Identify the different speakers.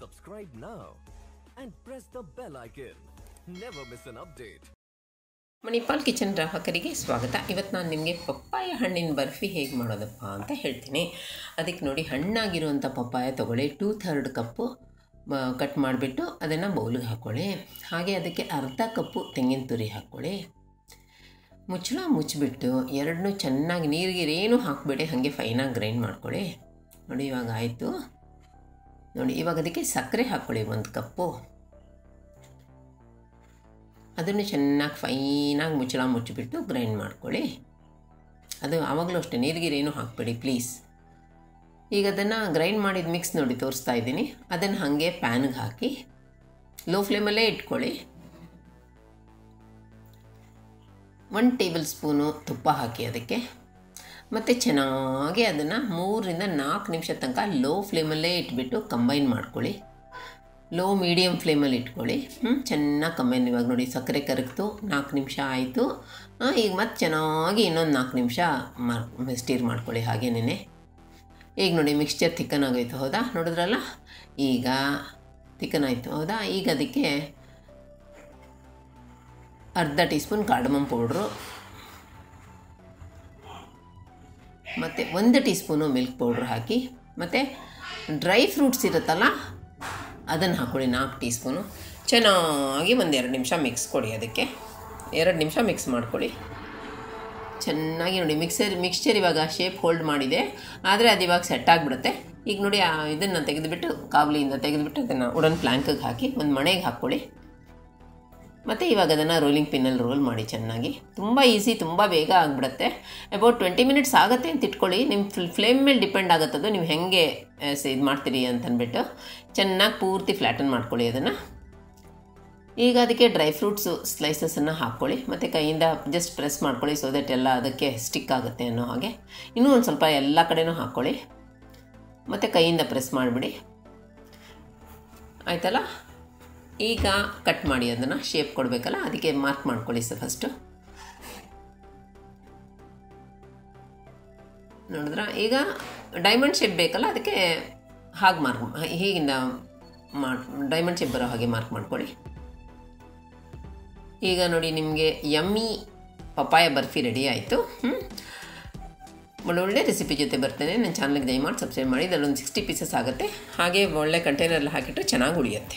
Speaker 1: Subscribe now and press the bell icon. Never miss an update.
Speaker 2: Manipal kitchen ಗ್ರಾಹಕರಿಗೆ ಸ್ವಾಗತ ಇವತ್ತು ನಾನು ನಿಮಗೆ ಪಪ್ಪಾಯ ಹಣ್ಣಿನ ಬರ್ಫಿ ಹೇಗೆ ಮಾಡೋದಪ್ಪ ಅಂತ ಹೇಳ್ತೀನಿ ಅದಕ್ಕೆ ನೋಡಿ ಹಣ್ಣಾಗಿರುವಂಥ ಪಪ್ಪಾಯ ತೊಗೊಳ್ಳಿ ಟೂ ಥರ್ಡ್ ಕಪ್ಪು ಕಟ್ ಮಾಡಿಬಿಟ್ಟು ಅದನ್ನು ಬೌಲಿಗೆ ಹಾಕ್ಕೊಳ್ಳಿ ಹಾಗೆ ಅದಕ್ಕೆ ಅರ್ಧ ಕಪ್ಪು ತೆಂಗಿನ ತುರಿ ಹಾಕ್ಕೊಳ್ಳಿ ಮುಚ್ಚಳ ಮುಚ್ಚಿಬಿಟ್ಟು ಎರಡನ್ನೂ ಚೆನ್ನಾಗಿ ನೀರಿಗೆ ಏನೂ ಹಾಕಬೇಡಿ ಹಾಗೆ ಫೈನಾಗಿ ಗ್ರೈಂಡ್ ಮಾಡ್ಕೊಳ್ಳಿ ನೋಡಿ ಇವಾಗ ಆಯಿತು ನೋಡಿ ಇವಾಗ ಅದಕ್ಕೆ ಸಕ್ಕರೆ ಹಾಕ್ಕೊಳ್ಳಿ ಒಂದು ಕಪ್ಪು ಅದನ್ನು ಚೆನ್ನಾಗಿ ಫೈನಾಗಿ ಮುಚ್ಚಳ ಮುಚ್ಚಿಬಿಟ್ಟು ಗ್ರೈಂಡ್ ಮಾಡ್ಕೊಳ್ಳಿ ಅದು ಆವಾಗಲೂ ಅಷ್ಟೇ ನೀರಿಗೀರೇನು ಹಾಕಬೇಡಿ ಪ್ಲೀಸ್ ಈಗ ಅದನ್ನು ಗ್ರೈಂಡ್ ಮಾಡಿದ ಮಿಕ್ಸ್ ನೋಡಿ ತೋರಿಸ್ತಾ ಇದ್ದೀನಿ ಅದನ್ನು ಹಾಗೆ ಪ್ಯಾನ್ಗೆ ಹಾಕಿ ಲೋ ಫ್ಲೇಮಲ್ಲೇ ಇಟ್ಕೊಳ್ಳಿ ಒನ್ ಟೇಬಲ್ ಸ್ಪೂನು ತುಪ್ಪ ಹಾಕಿ ಅದಕ್ಕೆ ಮತ್ತು ಚೆನ್ನಾಗಿ ಅದನ್ನು ಮೂರರಿಂದ ನಾಲ್ಕು ನಿಮಿಷ ತನಕ ಲೋ ಫ್ಲೇಮಲ್ಲೇ ಇಟ್ಬಿಟ್ಟು ಕಂಬೈನ್ ಮಾಡ್ಕೊಳ್ಳಿ ಲೋ ಮೀಡಿಯಮ್ ಫ್ಲೇಮಲ್ಲಿ ಇಟ್ಕೊಳ್ಳಿ ಹ್ಞೂ ಚೆನ್ನಾಗಿ ಕಂಬೈನ್ ಇವಾಗ ನೋಡಿ ಸಕ್ಕರೆ ಕರಗ್ತು ನಾಲ್ಕು ನಿಮಿಷ ಆಯಿತು ಈಗ ಮತ್ತೆ ಚೆನ್ನಾಗಿ ಇನ್ನೊಂದು ನಾಲ್ಕು ನಿಮಿಷ ಮಾರ್ ಸ್ಟೀರ್ ಮಾಡ್ಕೊಳ್ಳಿ ಹಾಗೇನೇ ಈಗ ನೋಡಿ ಮಿಕ್ಸ್ಚರ್ ಥಿಕ್ಕನ್ ಆಗೋಯ್ತು ಹೌದಾ ನೋಡಿದ್ರಲ್ಲ ಈಗ ಥಿಕ್ಕನ್ ಆಯಿತು ಹೌದಾ ಈಗ ಅದಕ್ಕೆ ಅರ್ಧ ಟೀ ಸ್ಪೂನ್ ಕಾರ್ಡಮಮ್ ಪೌಡ್ರು ಮತ್ತು ಒಂದು ಟೀ ಸ್ಪೂನು ಮಿಲ್ಕ್ ಪೌಡ್ರ್ ಹಾಕಿ ಮತ್ತು ಡ್ರೈ ಫ್ರೂಟ್ಸ್ ಇರುತ್ತಲ್ಲ ಅದನ್ನು ಹಾಕ್ಕೊಳ್ಳಿ ನಾಲ್ಕು ಟೀ ಸ್ಪೂನು ಚೆನ್ನಾಗಿ ಒಂದು ಎರಡು ನಿಮಿಷ ಮಿಕ್ಸ್ ಕೊಡಿ ಅದಕ್ಕೆ ಎರಡು ನಿಮಿಷ ಮಿಕ್ಸ್ ಮಾಡ್ಕೊಳ್ಳಿ ಚೆನ್ನಾಗಿ ನೋಡಿ ಮಿಕ್ಸರ್ ಮಿಕ್ಸ್ಚರ್ ಇವಾಗ ಶೇಪ್ ಹೋಲ್ಡ್ ಮಾಡಿದೆ ಆದರೆ ಅದು ಇವಾಗ ಸೆಟ್ ಆಗಿಬಿಡುತ್ತೆ ಈಗ ನೋಡಿ ಇದನ್ನು ತೆಗೆದುಬಿಟ್ಟು ಕಾವಲಿಯಿಂದ ತೆಗೆದುಬಿಟ್ಟು ಅದನ್ನು ಉಡನ್ ಪ್ಲ್ಯಾಂಕಿಗೆ ಹಾಕಿ ಒಂದು ಮಣೆಗೆ ಹಾಕ್ಕೊಳ್ಳಿ ಮತ್ತು ಇವಾಗ ಅದನ್ನು ರೋಲಿಂಗ್ ಪಿನ್ನಲ್ಲಿ ರೋಲ್ ಮಾಡಿ ಚೆನ್ನಾಗಿ ತುಂಬ ಈಸಿ ತುಂಬ ಬೇಗ ಆಗಿಬಿಡುತ್ತೆ ಅಬೌಟ್ ಟ್ವೆಂಟಿ ಮಿನಿಟ್ಸ್ ಆಗುತ್ತೆ ಅಂತ ಇಟ್ಕೊಳ್ಳಿ ನಿಮ್ಮ ಫ್ಲ್ ಫ್ಲೇಮ್ ಮೇಲೆ ಡಿಪೆಂಡ್ ಆಗುತ್ತದು ನೀವು ಹೇಗೆ ಇದು ಮಾಡ್ತೀರಿ ಅಂತಂದ್ಬಿಟ್ಟು ಚೆನ್ನಾಗಿ ಪೂರ್ತಿ ಫ್ಲ್ಯಾಟನ್ ಮಾಡ್ಕೊಳ್ಳಿ ಅದನ್ನು ಈಗ ಅದಕ್ಕೆ ಡ್ರೈ ಫ್ರೂಟ್ಸು ಸ್ಲೈಸಸನ್ನು ಹಾಕ್ಕೊಳ್ಳಿ ಮತ್ತು ಕೈಯಿಂದ ಜಸ್ಟ್ ಪ್ರೆಸ್ ಮಾಡ್ಕೊಳ್ಳಿ ಸೊ ದಟ್ ಎಲ್ಲ ಅದಕ್ಕೆ ಸ್ಟಿಕ್ ಆಗುತ್ತೆ ಅನ್ನೋ ಹಾಗೆ ಇನ್ನೂ ಒಂದು ಸ್ವಲ್ಪ ಎಲ್ಲ ಕಡೆನೂ ಹಾಕ್ಕೊಳ್ಳಿ ಮತ್ತು ಕೈಯಿಂದ ಪ್ರೆಸ್ ಮಾಡಿಬಿಡಿ ಆಯ್ತಲ್ಲ ಈಗ ಕಟ್ ಮಾಡಿ ಅದನ್ನು ಶೇಪ್ ಕೊಡಬೇಕಲ್ಲ ಅದಕ್ಕೆ ಮಾರ್ಕ್ ಮಾಡ್ಕೊಳ್ಳಿ ಸರ್ ಫಸ್ಟು ನೋಡಿದ್ರ ಈಗ ಡೈಮಂಡ್ ಶೇಪ್ ಬೇಕಲ್ಲ ಅದಕ್ಕೆ ಹಾಗೆ ಮಾರ್ಕ್ ಹೀಗಿಂದ ಮಾಡ್ ಡೈಮಂಡ್ ಶೇಪ್ ಬರೋ ಹಾಗೆ ಮಾರ್ಕ್ ಮಾಡ್ಕೊಳ್ಳಿ ಈಗ ನೋಡಿ ನಿಮಗೆ ಯಮ್ಮಿ ಪಪಾಯ ಬರ್ಫಿ ರೆಡಿ ಆಯಿತು ಹ್ಞೂ ಒಳ್ಳೊಳ್ಳೆ ರೆಸಿಪಿ ಜೊತೆ ಬರ್ತೇನೆ ನನ್ನ ಚಾನಲ್ಗೆ ದಯಮಾಡಿ ಸಬ್ಸ್ಕ್ರೈಬ್ ಮಾಡಿ ಇದರಲ್ಲೊಂದು ಸಿಕ್ಸ್ಟಿ ಪೀಸಸ್ ಆಗುತ್ತೆ ಹಾಗೆ ಒಳ್ಳೆ ಕಂಟೈನರಲ್ಲಿ ಹಾಕಿಟ್ಟು ಚೆನ್ನಾಗಿ ಉಳಿಯುತ್ತೆ